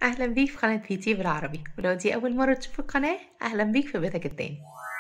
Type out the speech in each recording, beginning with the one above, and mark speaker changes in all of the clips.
Speaker 1: أهلا بيك في قناة بي تي بالعربي ولو دي أول مرة تشوف القناة أهلا بيك في بيتك التاني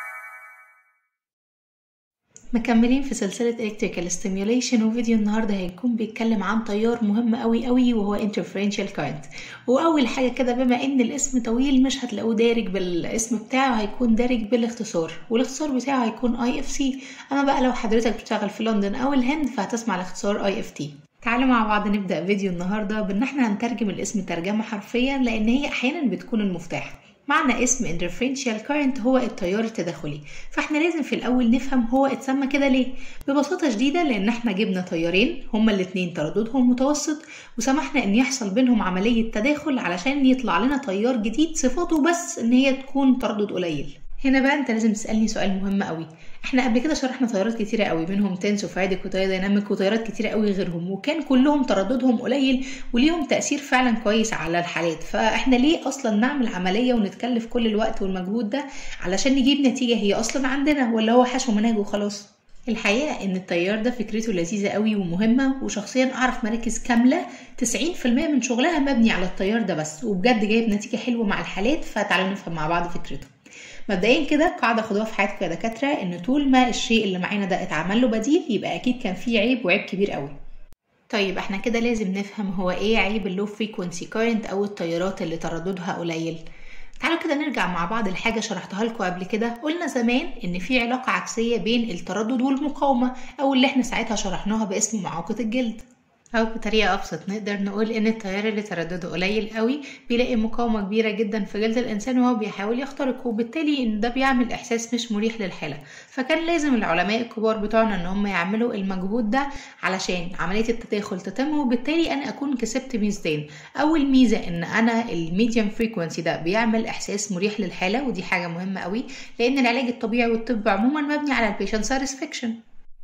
Speaker 1: مكملين في سلسلة Electrical Stimulation وفيديو النهاردة هيكون بيتكلم عن تيار مهم قوي قوي وهو Interferential Current وأول حاجة كده بما إن الاسم طويل مش هتلاقوه دارج بالاسم بتاعه هيكون دارج بالاختصار والاختصار بتاعه هيكون IFC أما بقى لو حضرتك بتشتغل في لندن أو الهند فهتسمع الاختصار IFT تعالوا مع بعض نبدأ فيديو النهاردة بإن احنا هنترجم الاسم ترجمة حرفيا لأن هي أحيانا بتكون المفتاح معنى اسم interferential current هو التيار التداخلي فاحنا لازم في الأول نفهم هو اتسمى كده ليه ببساطة شديدة لأن احنا جبنا تيارين هما الاتنين ترددهم متوسط وسمحنا إن يحصل بينهم عملية تداخل علشان يطلع لنا تيار جديد صفاته بس إن هي تكون تردد قليل هنا بقى انت لازم تسالني سؤال مهم قوي احنا قبل كده شرحنا تيارات كتيره قوي منهم تنس وفايدك وتيار دايناميك وتيارات كتيره قوي غيرهم وكان كلهم ترددهم قليل وليهم تاثير فعلا كويس على الحالات فاحنا ليه اصلا نعمل عمليه ونتكلف كل الوقت والمجهود ده علشان نجيب نتيجه هي اصلا عندنا ولا هو حشو منهج وخلاص الحقيقة إن التيار ده فكرته لذيذة قوي ومهمة وشخصيا أعرف مراكز كاملة 90% من شغلها مبني على التيار ده بس وبجد جايب نتيجة حلوة مع الحالات فتعالوا نفهم مع بعض فكرته مبدئيا كده قاعدة خدوها في حياتكم يا دكاترة إن طول ما الشيء اللي معانا ده اتعمل له بديل يبقى أكيد كان فيه عيب وعيب كبير قوي طيب احنا كده لازم نفهم هو ايه عيب اللو فريكونسي كارنت او التيارات اللي ترددها قليل تعالوا كده نرجع مع بعض لحاجة شرحتها لكم قبل كده قلنا زمان ان في علاقة عكسية بين التردد والمقاومة او اللي احنا ساعتها شرحناها باسم معاقة الجلد أو بطريقة أبسط نقدر نقول إن التيار اللي تردده قليل قوي بيلاقي مقاومة كبيرة جدا في جلد الإنسان وهو بيحاول يخترقه وبالتالي إن ده بيعمل إحساس مش مريح للحالة فكان لازم العلماء الكبار بتوعنا إن هم يعملوا المجهود ده علشان عملية التداخل تتم وبالتالي أنا أكون كسبت ميزتين أول ميزة إن أنا الميديوم فريكونسي ده بيعمل إحساس مريح للحالة ودي حاجة مهمة قوي لأن العلاج الطبيعي والطب عموما مبني على البيشنت ساتسفاكشن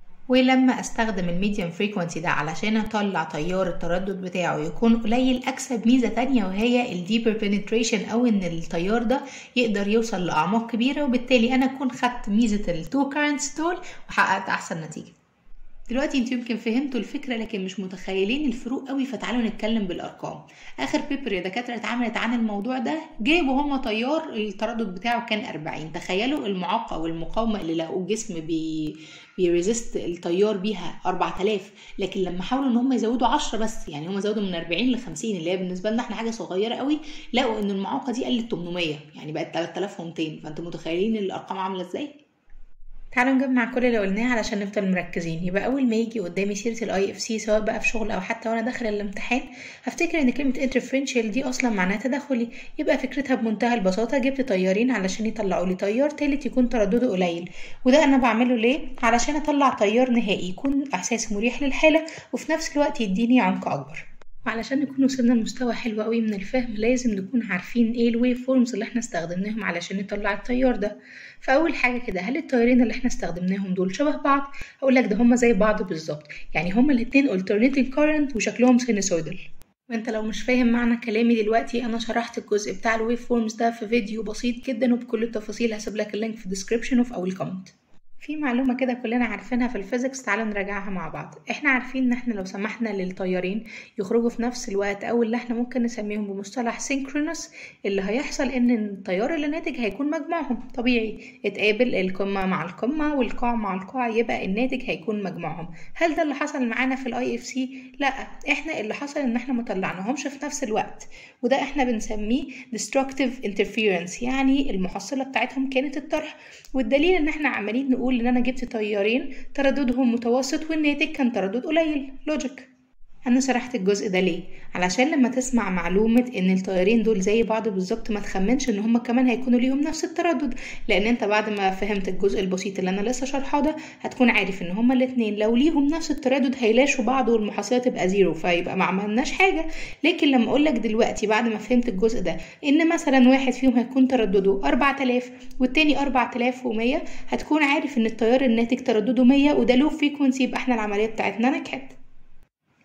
Speaker 1: ولما استخدم الميديوم فريكونسي ده علشان اطلع تيار التردد بتاعه يكون قليل اكسب ميزه تانية وهي الديبر بنتريشن او ان التيار ده يقدر يوصل لاعماق كبيره وبالتالي انا اكون خدت ميزه التو كارنتس دول وحققت احسن نتيجه دلوقتي انتوا يمكن فهمتوا الفكره لكن مش متخيلين الفروق قوي فتعالوا نتكلم بالارقام اخر بيبر يا دكاتره اتعملت عن الموضوع ده جابوا هما تيار التردد بتاعه كان 40 تخيلوا المعاقه والمقاومه اللي لقوا الجسم بي بيريزست التيار بيها 4000 لكن لما حاولوا ان هم يزودوا 10 بس يعني هم زودوا من 40 ل 50 اللي هي بالنسبه لنا احنا حاجه صغيره قوي لقوا ان المعاقه دي قلت 800 يعني بقت 3200 فانتوا متخيلين الارقام عامله ازاي تعالوا نجمع كل اللي قلناه علشان نفضل مركزين يبقى اول ما يجي قدامي سيره الاي اف سي سواء بقى في شغل او حتى وانا داخل الامتحان هفتكر ان كلمه انترفرنشال دي اصلا معناها تداخلي يبقى فكرتها بمنتهى البساطه جبت تيارين علشان يطلعوا لي تيار تالت يكون تردده قليل وده انا بعمله ليه علشان اطلع تيار نهائي يكون احساس مريح للحاله وفي نفس الوقت يديني عمق اكبر وعلشان نكون وصلنا لمستوى حلو قوي من الفهم لازم نكون عارفين ايه الويف فورمز اللي احنا استخدمناهم علشان نطلع التيار ده فاول حاجه كده هل التيارين اللي احنا استخدمناهم دول شبه بعض هقول لك ده هما زي بعض بالظبط يعني هما الاتنين alternating current وشكلهم sinusoidal وانت لو مش فاهم معنى كلامي دلوقتي انا شرحت الجزء بتاع الويف فورمز ده في فيديو بسيط جدا وبكل التفاصيل هسيب لك اللينك في الديسكريبشن وفي اول كومنت في معلومة كده كلنا عارفينها في الفيزيكس تعالوا نراجعها مع بعض احنا عارفين ان احنا لو سمحنا للتيارين يخرجوا في نفس الوقت او اللي احنا ممكن نسميهم بمصطلح سينكرونس اللي هيحصل ان التيار اللي ناتج هيكون مجموعهم طبيعي اتقابل القمة مع القمة والقاع مع القاع يبقى الناتج هيكون مجموعهم هل ده اللي حصل معانا في الاي اف سي لا احنا اللي حصل ان احنا مطلعناهمش في نفس الوقت وده احنا بنسميه destructive interference يعني المحصلة بتاعتهم كانت الطرح والدليل ان احنا عمالين نقول ان انا جبت تيارين ترددهم متوسط والناتج كان تردد قليل لوجيك انا شرحت الجزء ده ليه علشان لما تسمع معلومه ان التيارين دول زي بعض بالظبط ما تخمنش ان هما كمان هيكونوا ليهم نفس التردد لان انت بعد ما فهمت الجزء البسيط اللي انا لسه شارحاه ده هتكون عارف ان هما الاتنين لو ليهم نفس التردد هيلاشوا بعض والمحصله تبقى زيرو فيبقى ما عملناش حاجه لكن لما اقول لك دلوقتي بعد ما فهمت الجزء ده ان مثلا واحد فيهم هيكون تردده 4000 والتاني 4100 هتكون عارف ان التيار الناتج تردده 100 وده لو فريكونسي يبقى احنا العمليه بتاعتنا نجحت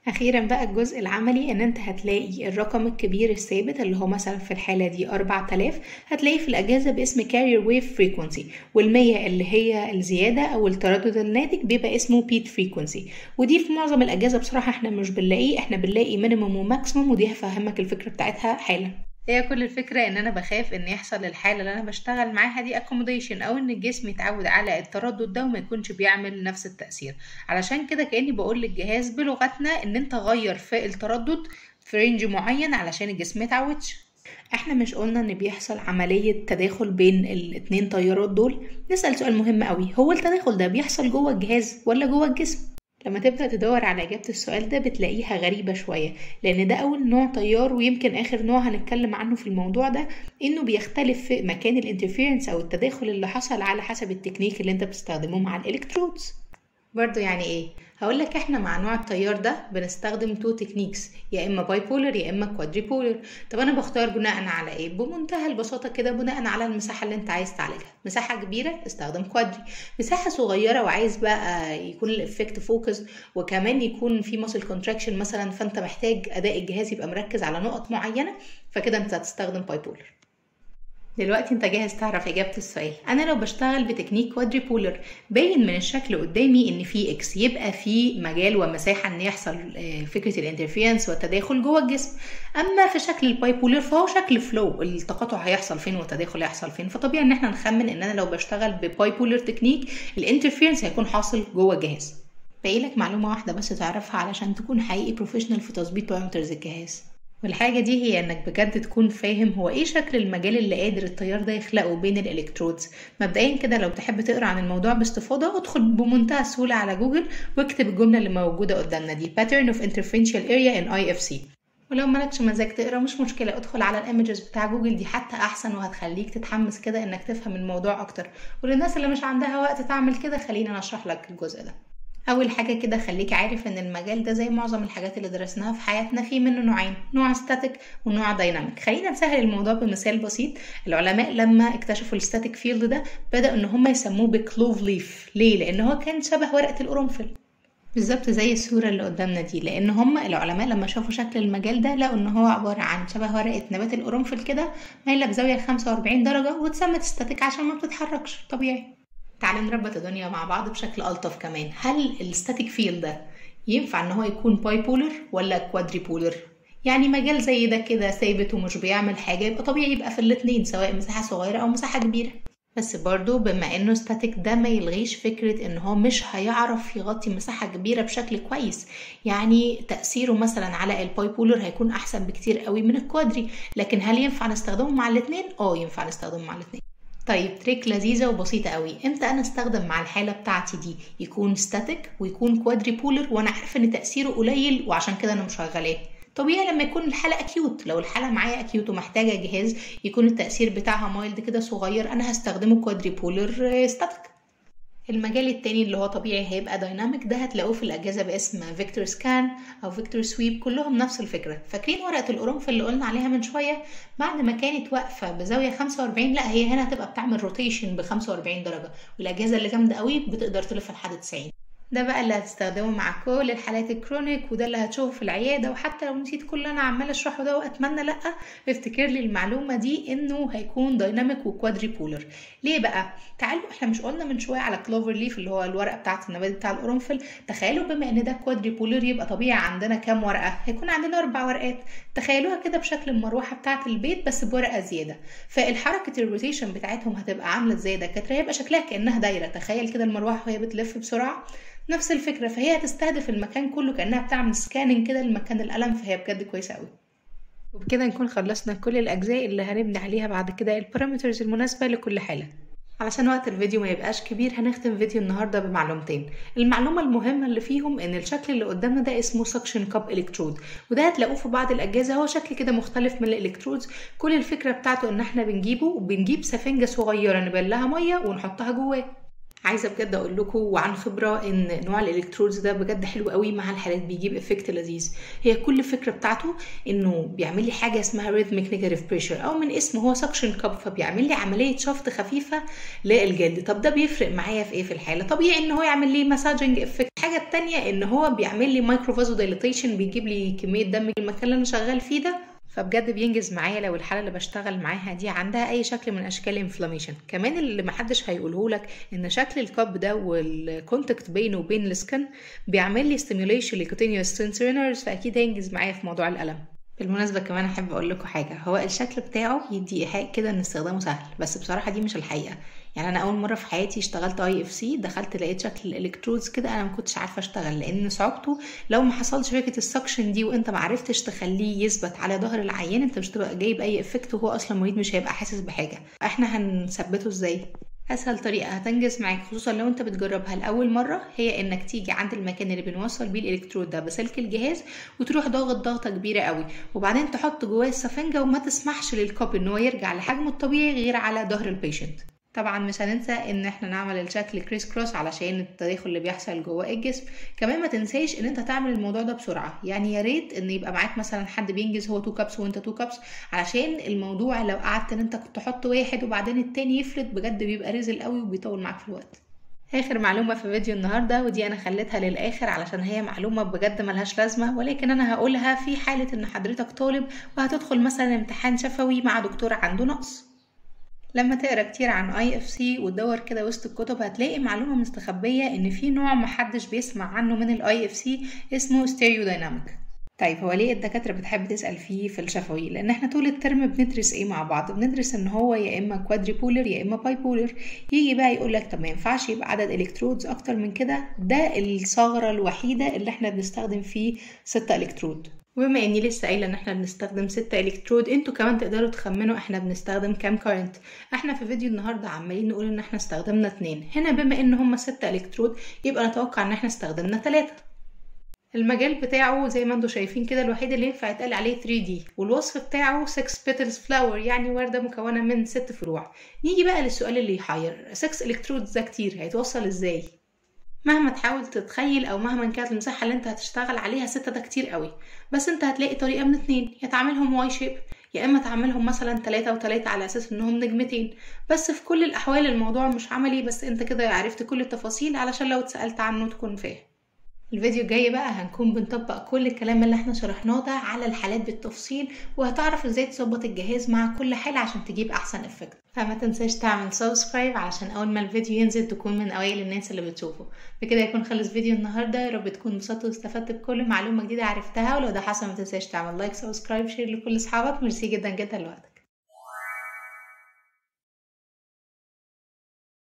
Speaker 1: اخيرا بقى الجزء العملي ان انت هتلاقي الرقم الكبير الثابت اللي هو مثلا في الحاله دي 4000 هتلاقيه في الاجهزه باسم carrier wave frequency وال100 اللي هي الزياده او التردد الناتج بيبقى اسمه beat frequency ودي في معظم الاجهزه بصراحه احنا مش بنلاقيه احنا بنلاقي مينيموم وماكسيموم ودي هفهمك الفكره بتاعتها حالا هي كل الفكرة ان انا بخاف ان يحصل الحالة اللي انا بشتغل معاها دي accommodation او ان الجسم يتعود على التردد ده وما يكونش بيعمل نفس التأثير علشان كده كأني بقول للجهاز بلغتنا ان انت غير في التردد في رينج معين علشان الجسم ما يتعودش احنا مش قلنا ان بيحصل عملية تداخل بين الاتنين طيارات دول نسأل سؤال مهم قوي هو التداخل ده بيحصل جوه الجهاز ولا جوه الجسم لما تبدأ تدور على إجابة السؤال ده بتلاقيها غريبة شوية لأن ده أول نوع طيار ويمكن آخر نوع هنتكلم عنه في الموضوع ده إنه بيختلف في مكان الانترفيرنس أو التداخل اللي حصل على حسب التكنيك اللي أنت بتستخدمه مع الإلكترودز برضو يعني ايه هقول لك احنا مع نوع التيار ده بنستخدم تو تكنيكس يا اما باي بولر يا اما كوادري بولر طب انا بختار بناء على ايه بمنتهى البساطه كده بناء على المساحه اللي انت عايز تعالجها مساحه كبيره استخدم كوادري مساحه صغيره وعايز بقى يكون الافكت فوكس وكمان يكون في ماسل كونتراكشن مثلا فانت محتاج اداء الجهاز يبقى مركز على نقط معينه فكده انت هتستخدم باي بولر دلوقتي انت جاهز تعرف اجابه السؤال انا لو بشتغل بتكنيك كوادري بولر باين من الشكل قدامي ان في اكس يبقى في مجال ومساحه ان يحصل فكره الانترفيرنس والتداخل جوه الجسم اما في شكل الباي بولر فهو شكل فلو التقاطع هيحصل فين والتداخل هيحصل فين فطبيعي ان احنا نخمن ان انا لو بشتغل بباي بولر تكنيك الانترفيرنس هيكون حاصل جوه الجهاز باقي لك معلومه واحده بس تعرفها علشان تكون حقيقي بروفيشنال في تظبيط بارامترز الجهاز والحاجة دي هي انك بجد تكون فاهم هو ايه شكل المجال اللي قادر التيار ده يخلقه بين الالكترودز مبدئيا كده لو تحب تقرا عن الموضوع باستفاضة ادخل بمنتهى السهولة على جوجل واكتب الجملة اللي موجودة قدامنا دي pattern of interferential area in IFC ولو مالكش مزاج تقرا مش مشكلة ادخل على الايمجز بتاع جوجل دي حتى احسن وهتخليك تتحمس كده انك تفهم الموضوع اكتر وللناس اللي مش عندها وقت تعمل كده خلينا انا اشرح لك الجزء ده اول حاجه كده خليك عارف ان المجال ده زي معظم الحاجات اللي درسناها في حياتنا في منه نوعين نوع ستاتيك ونوع دايناميك خلينا نسهل الموضوع بمثال بسيط العلماء لما اكتشفوا الستاتيك فيلد ده بدأوا ان هم يسموه بكلوف ليف ليه لان هو كان شبه ورقه القرنفل بالظبط زي الصورة اللي قدامنا دي لأن هم العلماء لما شافوا شكل المجال ده لقوا إن هو عبارة عن شبه ورقة نبات القرنفل كده مايلة بزاوية 45 درجة واتسمت ستاتيك عشان ما بتتحركش طبيعي تعالوا نربط الدنيا مع بعض بشكل ألطف كمان هل الستاتيك فيلد ده ينفع ان هو يكون باي بولر ولا كوادري بولر يعني مجال زي ده كده ثابت ومش بيعمل حاجة يبقى طبيعي يبقى في الاتنين سواء مساحة صغيرة أو مساحة كبيرة بس برضو بما انه ستاتيك ده ما يلغيش فكرة ان هو مش هيعرف يغطي مساحة كبيرة بشكل كويس يعني تأثيره مثلا على الباي بولر هيكون احسن بكتير قوي من الكوادري لكن هل ينفع نستخدمه مع الاتنين؟ اه ينفع نستخدمه مع الاتنين طيب تريك لذيذة وبسيطة قوي امتى انا استخدم مع الحالة بتاعتي دي يكون ستاتيك ويكون كوادري بولر وانا عارفة ان تأثيره قليل وعشان كده انا مشغلاه طبيعي لما يكون الحالة اكيوت لو الحالة معايا اكيوت ومحتاجة جهاز يكون التأثير بتاعها مايلد كده صغير انا هستخدمه كوادري بولر ستاتيك المجال التاني اللي هو طبيعي هيبقى دايناميك ده هتلاقوه في الأجهزة باسم فيكتور سكان أو فيكتور سويب كلهم نفس الفكرة فاكرين ورقة القرنفل اللي قلنا عليها من شوية بعد ما كانت واقفة بزاوية 45 لا هي هنا هتبقى بتعمل روتيشن ب 45 درجة والأجهزة اللي جامدة قوي بتقدر تلف لحد 90 ده بقى اللي هتستخدمه مع كل الحالات الكرونيك وده اللي هتشوفه في العياده وحتى لو نسيت كل اللي انا عماله اشرحه ده واتمنى لا افتكر لي المعلومه دي انه هيكون دايناميك وكوادري بولر ليه بقى تعالوا احنا مش قلنا من شويه على كلوفر ليف اللي هو الورقه بتاعه النبات بتاع القرنفل تخيلوا بما ان ده كوادري بولر يبقى طبيعي عندنا كام ورقه هيكون عندنا اربع ورقات تخيلوها كده بشكل المروحه بتاعه البيت بس بورقه زياده فالحركه الروتيشن بتاعتهم هتبقى عامله ازاي ده كانت هيبقى شكلها كانها دايره تخيل كده المروحه وهي بتلف بسرعه نفس الفكره فهي هتستهدف المكان كله كانها بتعمل سكاننج كده لمكان القلم فهي بجد كويسه قوي وبكده نكون خلصنا كل الاجزاء اللي هنبني عليها بعد كده البارامترز المناسبه لكل حاله علشان وقت الفيديو ما يبقاش كبير هنختم فيديو النهارده بمعلومتين المعلومه المهمه اللي فيهم ان الشكل اللي قدامنا ده اسمه سكشن كاب الكترود وده هتلاقوه في بعض الاجهزه هو شكل كده مختلف من الالكترودز كل الفكره بتاعته ان احنا بنجيبه وبنجيب سفنجه صغيره نبلها ميه ونحطها جواه عايزه بجد اقول لكم وعن خبره ان نوع الالكترودز ده بجد حلو قوي مع الحالات بيجيب افكت لذيذ هي كل الفكره بتاعته انه بيعمل لي حاجه اسمها ريثميك نيجاتيف بريشر او من اسمه هو سكشن كاب فبيعمل لي عمليه شفط خفيفه للجلد طب ده بيفرق معايا في ايه في الحاله طبيعي ان هو يعمل لي مساجنج افكت الحاجه الثانيه ان هو بيعمل لي مايكرو فازو دايليتيشن بيجيب لي كميه دم في المكان اللي انا شغال فيه ده فبجد بينجز معايا لو الحاله اللي بشتغل معاها دي عندها اي شكل من اشكال انفلاميشن كمان اللي محدش هيقوله لك ان شكل الكاب ده والكونتاكت بينه وبين السكن بيعمل لي ستيميوليشن لكوتينيوس سنسورينرز فاكيد هينجز معايا في موضوع الالم بالمناسبة كمان أحب أقول لكم حاجة هو الشكل بتاعه يدي إيحاء كده إن استخدامه سهل بس بصراحة دي مش الحقيقة يعني أنا أول مرة في حياتي اشتغلت أي اف سي دخلت لقيت شكل الإلكترودز كده أنا ما كنتش عارفة أشتغل لأن صعوبته لو ما حصلش فكرة السكشن دي وأنت ما عرفتش تخليه يثبت على ظهر العيان أنت مش هتبقى جايب أي إفكت وهو أصلا المريض مش هيبقى حاسس بحاجة إحنا هنثبته إزاي؟ اسهل طريقه هتنجز معاك خصوصا لو انت بتجربها لاول مره هي انك تيجي عند المكان اللي بنوصل بيه الالكترود ده بسلك الجهاز وتروح ضاغط ضغطه كبيره قوي وبعدين تحط جواه السفنجه وما تسمحش للكوب ان هو يرجع لحجمه الطبيعي غير على ظهر البيشنت طبعا مش هننسى ان احنا نعمل الشكل كريس كروس علشان التداخل اللي بيحصل جوه الجسم كمان ما تنساش ان انت تعمل الموضوع ده بسرعه يعني يا ريت ان يبقى معاك مثلا حد بينجز هو 2 كابس وانت 2 كابس علشان الموضوع لو قعدت ان انت تحط واحد وبعدين التاني يفرد بجد بيبقى رزل قوي وبيطول معاك في الوقت اخر معلومه في فيديو النهارده ودي انا خليتها للاخر علشان هي معلومه بجد ملهاش لازمه ولكن انا هقولها في حاله ان حضرتك طالب وهتدخل مثلا امتحان شفوي مع دكتور عنده نقص لما تقرا كتير عن اي اف سي وتدور كده وسط الكتب هتلاقي معلومه مستخبيه ان في نوع محدش بيسمع عنه من الاي اف سي اسمه ستيريو دايناميك طيب هو ليه الدكاتره بتحب تسال فيه في الشفوي لان احنا طول الترم بندرس ايه مع بعض بندرس ان هو يا اما كوادري بولر يا اما باي بولر يجي بقى يقول لك طب ما ينفعش يبقى عدد الكترودز اكتر من كده ده الثغره الوحيده اللي احنا بنستخدم فيه 6 الكترود وبما اني لسه قايله ان احنا بنستخدم 6 الكترود انتوا كمان تقدروا تخمنوا احنا بنستخدم كام كارنت احنا في فيديو النهارده عمالين نقول ان احنا استخدمنا اتنين هنا بما ان هما 6 الكترود يبقى نتوقع ان احنا استخدمنا 3 المجال بتاعه زي ما انتم شايفين كده الوحيد اللي ينفع يتقال عليه 3D والوصف بتاعه 6 petals flower يعني وردة مكونة من 6 فروع نيجي بقى للسؤال اللي يحير 6 الكترودز ده كتير هيتوصل ازاي مهما تحاول تتخيل او مهما كانت المساحه اللي انت هتشتغل عليها ستة ده كتير قوي بس انت هتلاقي طريقه من اتنين يا تعملهم واي شيب يا اما تعملهم مثلا تلاتة وتلاتة على اساس انهم نجمتين بس في كل الاحوال الموضوع مش عملي بس انت كده عرفت كل التفاصيل علشان لو اتسالت عنه تكون فاهم الفيديو الجاي بقى هنكون بنطبق كل الكلام اللي احنا شرحناه ده على الحالات بالتفصيل وهتعرف ازاي تظبط الجهاز مع كل حالة عشان تجيب احسن افكت فما تنساش تعمل سبسكرايب علشان اول ما الفيديو ينزل تكون من اوائل الناس اللي بتشوفه بكده يكون خلص فيديو النهارده يا رب تكون انبسطت واستفدت بكل معلومه جديده عرفتها ولو ده حصل ما تنساش تعمل لايك سبسكرايب شير لكل اصحابك ميرسي جدا جدا لوقتك